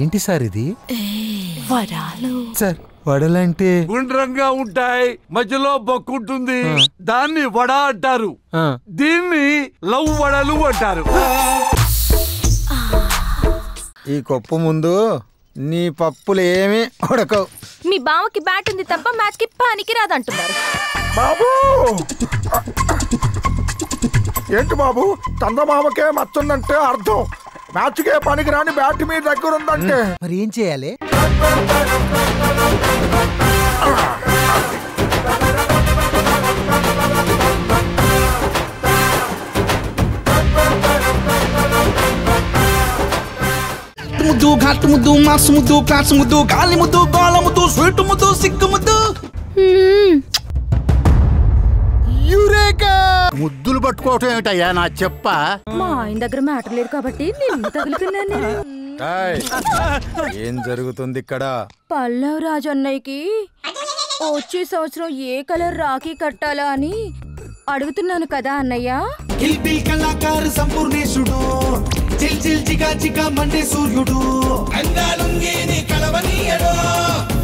ఏంటి సార్ ఇది వరాలు సార్ వడలంటే గుండ్రంగా ఉంటాయి మధ్యలో బొక్కుంటుంది దాన్ని వడ అంటారు ఆ, దీన్ని లవ్ వడలు అంటారు ఈ కొప్పు ముందు నీ పప్పులు ఏమీ ఉడకవు మీ బావకి బ్యాట్ ఉంది తప్ప మ్యాచ్ కి పనికి రాదంటున్నారు బాబు ఏంటి బాబు చందమామకే మచ్చుందంటే అర్థం మ్యాచ్కే పనికి రాని బ్యాట్ మీ దగ్గర ఉందంటే మరి ఏం చేయాలి ముద్దు ఘాటు ముద్దు మాసు ముద్దు క్లాస్ ముద్దు గాలి ముద్దు గోళ ముద్దు స్వీట్ ముద్దు సిగ్గు ముద్దు ముద్దులు పట్టుకోవటం ఏమిటయ్యా నా చెప్ప మా ఆయన దగ్గర మ్యాటర్ లేదు కాబట్టి నిన్ను తగులుకున్నాను ఏయ్, ఏం జరుగుతుంది ఇక్కడ పల్లవ్ రాజు అన్నయ్యకి వచ్చే సంవత్సరం ఏ కలర్ రాఖీ కట్టాలా అని అడుగుతున్నాను కదా అన్నయ్య కిల్ బిల్ కళాకారు సంపూర్ణేశుడు చిల్ చిల్ చిగా చిగా మండే సూర్యుడు అంగాలుంగి నీ కలవనీయడు